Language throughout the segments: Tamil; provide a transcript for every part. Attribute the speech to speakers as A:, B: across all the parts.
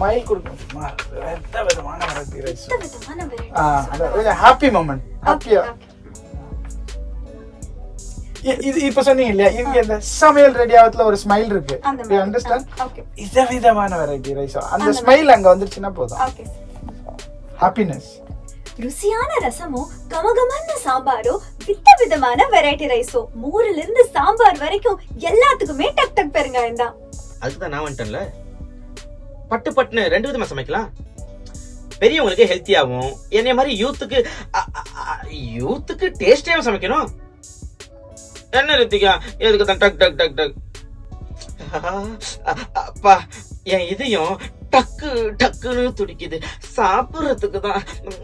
A: ஸ்மைல் கொடுக்கணுமா எந்த விதமான வெரைட்டி ரைஸ்
B: எந்த விதமான variety?
A: ஹாப்பி மூமெண்ட் ஹாப்பியா
B: Okay.
A: இது இப்ப சொன்னீங்க இல்லையா இங்க இந்த சமையல் ரெடி ஆகத்துல ஒரு ஸ்மைல் இருக்கு
B: அந்த
A: யூ
B: மாதிரி.
A: Understand
B: ah, okay.
A: வித விதமான வெரைட்டி ரைஸ் அந்த
B: அந்த
A: ஸ்மைல் அங்க வந்துருச்சுன்னா போதும்
B: Okay.
A: ஹாப்பினஸ்
B: ருசியான ரசமும் கமகமான சாம்பாரும் வித்த விதமான வெரைட்டி ரைஸும் மோர்ல இருந்து சாம்பார் வரைக்கும் எல்லாத்துக்குமே டக் டக் பெருங்காயம் தான்
C: அதுக்கு தான் நான் வந்துட்டேன்ல பட்டு பட்டுன்னு ரெண்டு விதமா சமைக்கலாம் பெரியவங்களுக்கு ஹெல்த்தியாகவும் என்னைய மாதிரி யூத்துக்கு அ- அ- அ- யூத்துக்கு டேஸ்டியாவும் சமைக்கணும் என்ன ரித்திகா எதுக்கு தான் டக் டக் டக் டக் அ- அப்பா என் இதயம் டக்கு டக்குன்னு துடிக்குது சாப்பிடுறதுக்கு தான்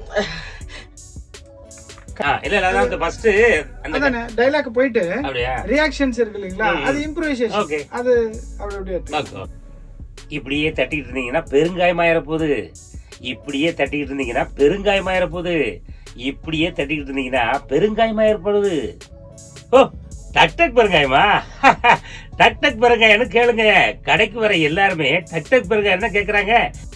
D: ஆ, இல்ல இல்ல அதான் ஃபர்ஸ்ட் அந்த
A: அதானே டைலாக் போயிட்டு
D: அப்படியா
A: ரியாக்ஷன்ஸ் இருக்கு இல்லைங்களா
D: ம்.
A: அது இம்ப்ரூவைசேஷன்
D: Okay.
A: அது அப்படி அப்படியே எடுத்துக்கலாம்.
D: ஓகே. இப்படியே தட்டிக்கிட்டு இருந்தீங்கன்னா பெருங்காயமாயிர போகுது இப்படியே தட்டிக்கிட்டு இருந்தீங்கன்னா பெருங்காயமாயிர போகுது இப்படியே தட்டிக்கிட்டு இருந்தீங்கன்னா பெருங்காயமாயிர போகுது ஓ டக் டக் பெருங்காயமா டக் டக் பெருங்காயம்னு கேளுங்க கடைக்கு வர எல்லாருமே டக் டக் பெருங்காயம் தான் கேக்குறாங்க